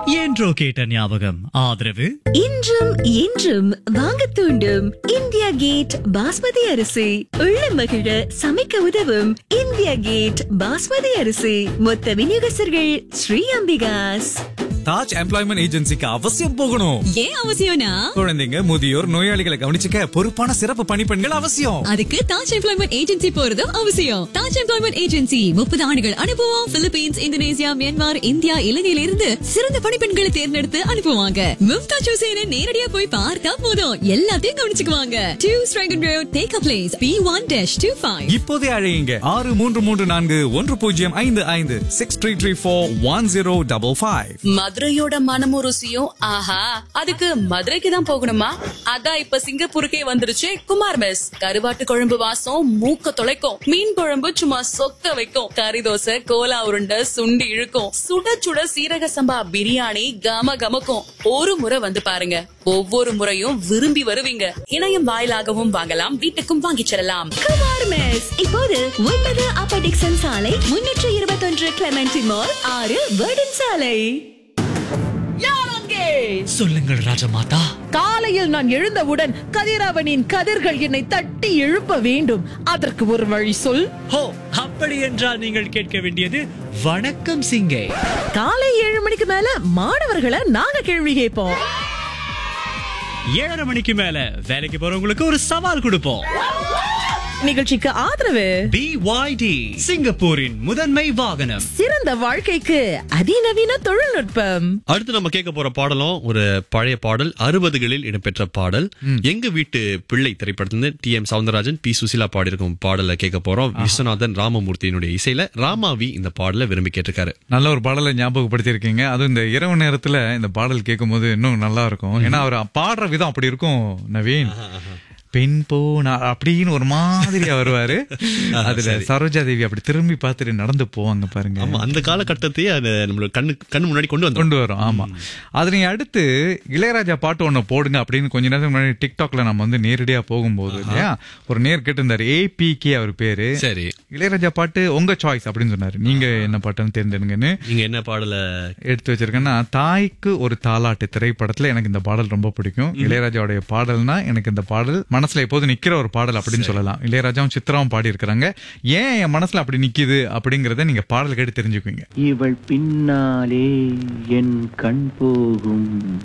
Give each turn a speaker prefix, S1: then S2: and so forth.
S1: என்றோ கேட்ட ஞாபகம் ஆதரவு
S2: இன்றும் என்றும் வாங்க தூண்டும் இந்தியா கேட் பாஸ்மதி அரிசி உள்ள மகிழ சமைக்க உதவும் இந்தியா கேட் பாஸ்மதி அரிசி மொத்த விநியோகஸ்தர்கள் ஸ்ரீ அம்பிகாஸ்
S3: தாஜ் எம்ப்ளாய்மெண்ட் ஏஜென்சிக்கு அவசியம் போகணும்
S4: ஏன் அவசியம்னா
S3: குழந்தைங்க முதியோர் நோயாளிகளை கவனிச்சுக்க பொறுப்பான சிறப்பு பணிப்பெண்கள் அவசியம்
S4: அதுக்கு தாஜ் எம்ப்ளாய்மெண்ட் ஏஜென்சி போறதும் அவசியம் தாஜ் எம்ப்ளாய்மெண்ட் ஏஜென்சி முப்பது ஆண்டுகள் அனுபவம் பிலிப்பீன்ஸ் இந்தோனேசியா மியான்மர் இந்தியா இலங்கையில இருந்து சிறந்த பணிப்பெண்களை தேர்ந்தெடுத்து அனுப்புவாங்க மும்தாஜ் ஹுசேனை நேரடியா போய் பார்த்தா போதும் எல்லாத்தையும் கவனிச்சுக்குவாங்க டூ ஸ்ட்ரைகன் road take a place B one dash two five
S3: இப்போதே அழையுங்க ஆறு மூன்று மூன்று நான்கு ஒன்று பூஜ்ஜியம் ஐந்து ஐந்து six three three four one zero double five
S5: மதுரையோட மனமும் ருசியும் ஆஹா அதுக்கு மதுரைக்கு தான் போகணுமா அதான் இப்ப சிங்கப்பூருக்கே வந்துருச்சு குமார் மெஸ் கருவாட்டு குழம்பு வாசம் மூக்க தொலைக்கும் மீன் குழம்பு சும்மா சொக்க வைக்கும் கறி தோசை கோலா உருண்டை சுண்டி இழுக்கும் சுட சுட சீரக சம்பா பிரியாணி கம கமக்கும் ஒரு முறை வந்து பாருங்க ஒவ்வொரு முறையும் விரும்பி வருவீங்க இணையம் வாயிலாகவும் வாங்கலாம் வீட்டுக்கும் வாங்கிச் செல்லலாம்
S2: குமார் மெஸ் இப்போது ஒன்பது அப்ப டிக்சன் சாலை முன்னூற்று இருபத்தொன்று கிளமெண்டி மால் ஆறு வேர்டன் சாலை
S1: சொல்லுங்கள் ராஜமாதா
S6: காலையில் நான் எழுந்தவுடன் கதிரவனின் கதிர்கள் என்னை தட்டி எழுப்ப வேண்டும் அதற்கு ஒரு வழி சொல்
S1: ஹோ அப்படி என்றால் நீங்கள் கேட்க வேண்டியது வணக்கம் சிங்கே
S6: காலை ஏழு மணிக்கு மேல மாணவர்களை நாங்க கேள்வி கேட்போம்
S1: ஏழரை மணிக்கு மேல வேலைக்கு போறவங்களுக்கு ஒரு சவால் கொடுப்போம்
S6: நிகழ்ச்சிக்கு ஆதரவு
S1: பிஒய்டி சிங்கப்பூரின் முதன்மை வாகனம்
S6: சிறந்த வாழ்க்கைக்கு அதிநவீன தொழில்நுட்பம்
S7: அடுத்து நம்ம கேட்க போற பாடலும் ஒரு பழைய பாடல் அறுபதுகளில் இடம்பெற்ற பாடல் எங்க வீட்டு பிள்ளை திரைப்படத்திலிருந்து T M Soundararajan P Susheela பாடியிருக்கும் பாடலை கேட்க போறோம் விஸ்வநாதன் ராமமூர்த்தியினுடைய இசையில ராமாவி இந்த பாடலை விரும்பி கேட்டிருக்காரு
S8: நல்ல ஒரு பாடலை ஞாபகப்படுத்தியிருக்கீங்க அதுவும் இந்த இரவு நேரத்துல இந்த பாடல் கேட்கும்போது இன்னும் நல்லா இருக்கும் ஏன்னா அவர் பாடுற விதம் அப்படி இருக்கும் நவீன் பெண் போனா அப்படின்னு ஒரு மாதிரியா வருவாரு அதுல சரோஜா தேவி அப்படி திரும்பி பார்த்துட்டு நடந்து போவாங்க பாருங்க
S7: ஆமா அந்த காலகட்டத்தையே அது நம்மளோட கண்ணு கண்ணு முன்னாடி கொண்டு வந்தோம்
S8: கொண்டு வரும் ஆமா அது நீங்க அடுத்து இளையராஜா பாட்டு ஒண்ணு போடுங்க அப்படின்னு கொஞ்ச நேரத்துக்கு முன்னாடி டிக்டாக்ல நம்ம வந்து நேரடியா போகும்போது இல்லையா ஒரு நேர் கேட்டிருந்தாரு ஏபிகே அவர் பேரு
S7: சரி
S8: இளையராஜா பாட்டு உங்க சாய்ஸ் அப்படின்னு சொன்னாரு நீங்க என்ன பாட்டுன்னு தேர்ந்தெடுங்கன்னு
S7: நீங்க என்ன பாடலை
S8: எடுத்து வச்சிருக்கேன்னா தாய்க்கு ஒரு தாலாட்டு திரைப்படத்துல எனக்கு இந்த பாடல் ரொம்ப பிடிக்கும் இளையராஜாவுடைய பாடல்னா எனக்கு இந்த பாடல் மனசுல எப்போது நிக்கிற ஒரு பாடல் அப்படின்னு சொல்லலாம் இளையராஜாவும் சித்ராவும் பாடி இருக்கிறாங்க ஏன் என் மனசுல அப்படி நிக்குது அப்படிங்கறத நீங்க பாடல் கேட்டு தெரிஞ்சுக்குவீங்க
S9: இவள் பின்னாலே என் கண் போகும்